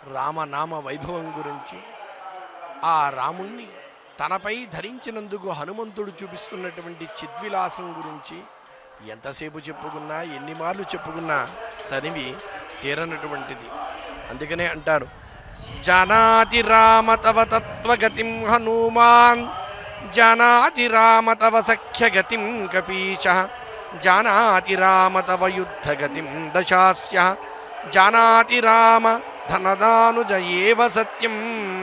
రామనామ వైభవం గురించి ఆ రాముణ్ణి తనపై ధరించినందుకు హనుమంతుడు చూపిస్తున్నటువంటి చిద్విలాసం గురించి ఎంతసేపు చెప్పుకున్నా ఎన్ని మార్లు చెప్పుకున్నా తనివి తీరనటువంటిది అందుకనే అంటారు జానాతి రామ తవ తత్వగతిం హనుమాన్ జానాతి రామ తవ సఖ్యగతిం కపీశ జానాతి రామ తవ యుద్ధగతిం దశాస్య జానాతి రామ ధనదానుజ ఏవ సత్యం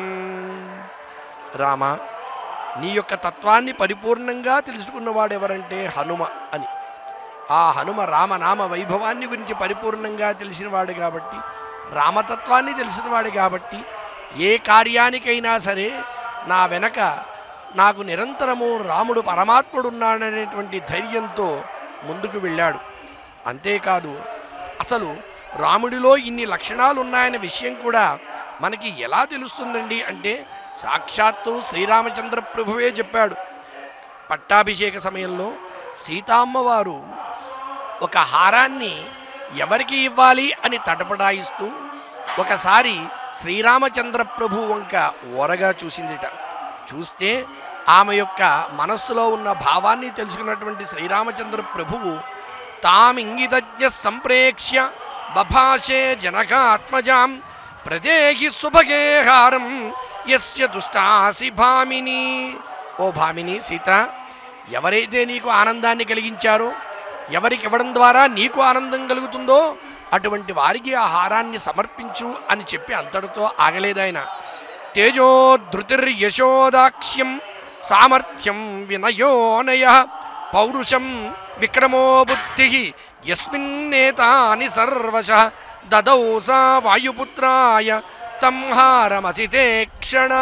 రామ నీ యొక్క తత్వాన్ని పరిపూర్ణంగా తెలుసుకున్నవాడెవరంటే హనుమ అని ఆ హనుమ రామనామ వైభవాన్ని గురించి పరిపూర్ణంగా తెలిసినవాడు కాబట్టి రామతత్వాన్ని తెలిసినవాడు కాబట్టి ఏ కార్యానికైనా సరే నా వెనక నాకు నిరంతరము రాముడు పరమాత్ముడున్నాడనేటువంటి ధైర్యంతో ముందుకు వెళ్ళాడు అంతేకాదు అసలు రాముడిలో ఇన్ని లక్షణాలు ఉన్నాయనే విషయం కూడా మనకి ఎలా తెలుస్తుందండి అంటే సాక్షాత్తు శ్రీరామచంద్ర ప్రభువే చెప్పాడు పట్టాభిషేక సమయంలో సీతామ్మవారు ఒక హారాన్ని ఎవరికి ఇవ్వాలి అని తటపటాయిస్తూ ఒకసారి శ్రీరామచంద్ర ప్రభు వంక ఓరగా చూసిందిట చూస్తే ఆమె యొక్క మనస్సులో ఉన్న భావాన్ని తెలుసుకున్నటువంటి శ్రీరామచంద్ర ప్రభువు తామింగితజ్ఞ సంప్రేక్ష్య బభాషే జనకాత్మజాం ప్రదేహి సుభగే హారం యస్య దుష్టాసి భామిని ఓ భామిని సీత ఎవరైతే నీకు ఆనందాన్ని కలిగించారో ఎవరికి ఇవ్వడం ద్వారా నీకు ఆనందం కలుగుతుందో అటువంటి వారికి ఆ హారాన్ని సమర్పించు అని చెప్పి అంతటితో ఆగలేదాయన తేజోధృతిర్యశోదాక్ష్యం సామర్థ్యం వినయోనయ పౌరుషం విక్రమో బుద్ధి యస్మిన్నేతాని సర్వశ దదౌ సా వాయుపుత్రాయ తం హారమసితే క్షణ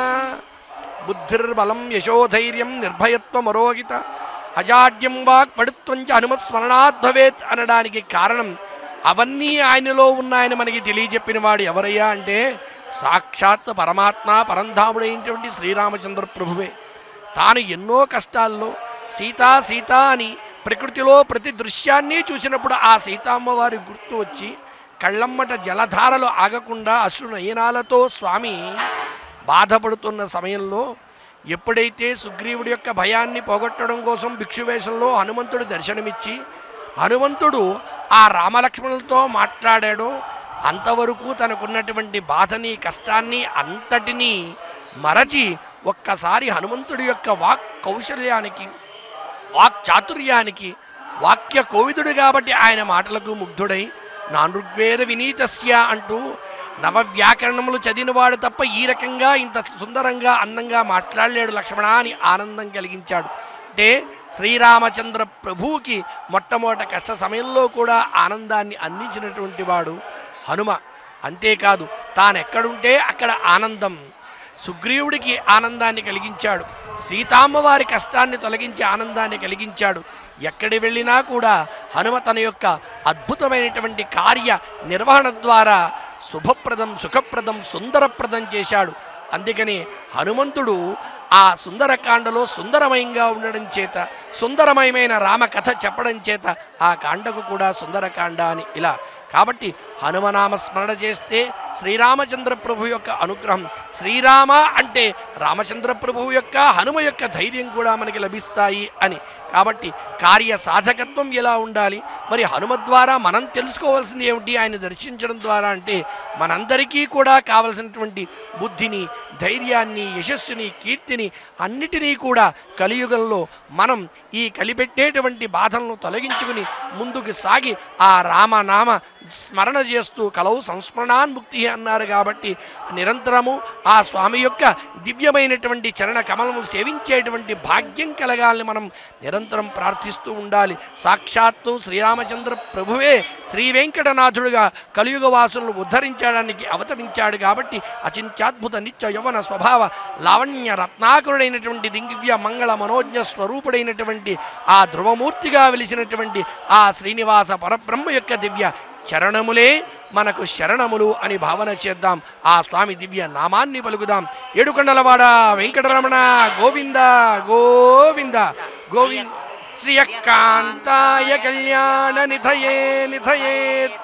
బుద్ధిర్బలం యశోధైర్యం నిర్భయత్వమరోగిత అజాడ్యం వాక్ పడుత్వం చ హనుమస్మరణాత్ భవేత్ అనడానికి కారణం అవన్నీ ఆయనలో ఉన్నాయని మనకి తెలియజెప్పిన వాడు ఎవరయ్యా అంటే సాక్షాత్ పరమాత్మ పరంధాముడైనటువంటి శ్రీరామచంద్ర ప్రభువే తాను ఎన్నో కష్టాల్లో సీతా సీతా అని ప్రకృతిలో ప్రతి దృశ్యాన్ని చూసినప్పుడు ఆ సీతామ్మవారి గుర్తు వచ్చి కళ్ళమ్మట జలధారలు ఆగకుండా అశ్రు నయనాలతో స్వామి బాధపడుతున్న సమయంలో ఎప్పుడైతే సుగ్రీవుడి యొక్క భయాన్ని పోగొట్టడం కోసం భిక్షువేషంలో హనుమంతుడు దర్శనమిచ్చి హనుమంతుడు ఆ రామలక్ష్మణులతో మాట్లాడాడో అంతవరకు తనకున్నటువంటి బాధని కష్టాన్ని అంతటినీ మరచి ఒక్కసారి హనుమంతుడి యొక్క వాక్ కౌశల్యానికి వాక్ చాతుర్యానికి వాక్య కోవిదుడు కాబట్టి ఆయన మాటలకు ముగ్ధుడై నానృగ్వేద వినీతస్య అంటూ నవ వ్యాకరణములు చదివినవాడు తప్ప ఈ రకంగా ఇంత సుందరంగా అందంగా మాట్లాడలేడు లక్ష్మణ అని ఆనందం కలిగించాడు అంటే శ్రీరామచంద్ర ప్రభువుకి మొట్టమొదట కష్ట సమయంలో కూడా ఆనందాన్ని అందించినటువంటి వాడు హనుమ అంతేకాదు తానెక్కడుంటే అక్కడ ఆనందం సుగ్రీవుడికి ఆనందాన్ని కలిగించాడు సీతామ్మవారి కష్టాన్ని తొలగించి ఆనందాన్ని కలిగించాడు ఎక్కడి వెళ్ళినా కూడా హనుమ తన యొక్క అద్భుతమైనటువంటి కార్య నిర్వహణ ద్వారా శుభప్రదం సుఖప్రదం సుందరప్రదం చేశాడు అందుకని హనుమంతుడు ఆ సుందరకాండలో సుందరమయంగా ఉండడం చేత సుందరమయమైన రామకథ చెప్పడం చేత ఆ కాండకు కూడా సుందరకాండ అని ఇలా కాబట్టి హనుమనామ స్మరణ చేస్తే శ్రీరామచంద్ర ప్రభు యొక్క అనుగ్రహం శ్రీరామ అంటే రామచంద్ర ప్రభువు యొక్క హనుమ యొక్క ధైర్యం కూడా మనకి లభిస్తాయి అని కాబట్టి కార్య సాధకత్వం ఎలా ఉండాలి మరి హనుమ ద్వారా మనం తెలుసుకోవాల్సింది ఏమిటి ఆయన దర్శించడం ద్వారా అంటే మనందరికీ కూడా కావలసినటువంటి బుద్ధిని ధైర్యాన్ని యశస్సుని కీర్తిని అన్నిటినీ కూడా కలియుగంలో మనం ఈ కలిపెట్టేటువంటి బాధలను తొలగించుకుని ముందుకు సాగి ఆ రామనామ స్మరణ చేస్తూ కలవు సంస్మరణాన్ముక్తి అన్నారు కాబట్టి నిరంతరము ఆ స్వామి యొక్క దివ్యమైనటువంటి చరణ కమలము సేవించేటువంటి భాగ్యం కలగాలని మనం నిరంతరం ప్రార్థిస్తూ ఉండాలి సాక్షాత్తు శ్రీరామచంద్ర ప్రభువే శ్రీ వెంకటనాథుడుగా కలియుగ వాసులను ఉద్ధరించడానికి అవతరించాడు కాబట్టి అచింత్యాద్భుత నిత్య యవన స్వభావ లావణ్య రత్నాకరుడైనటువంటి దివ్య మంగళ మనోజ్ఞ స్వరూపుడైనటువంటి ఆ ధ్రువమూర్తిగా వెలిసినటువంటి ఆ శ్రీనివాస పరబ్రహ్మ యొక్క దివ్య చరణములే మనకు శరణములు అని భావన చేద్దాం ఆ స్వామి దివ్య నామాన్ని పలుకుదాం ఏడుకొండలవాడ వెంకటరమణ గోవింద గోవింద గోవింద శ్రియకాంతాయ కళ్యాణ నిధయే నిధయే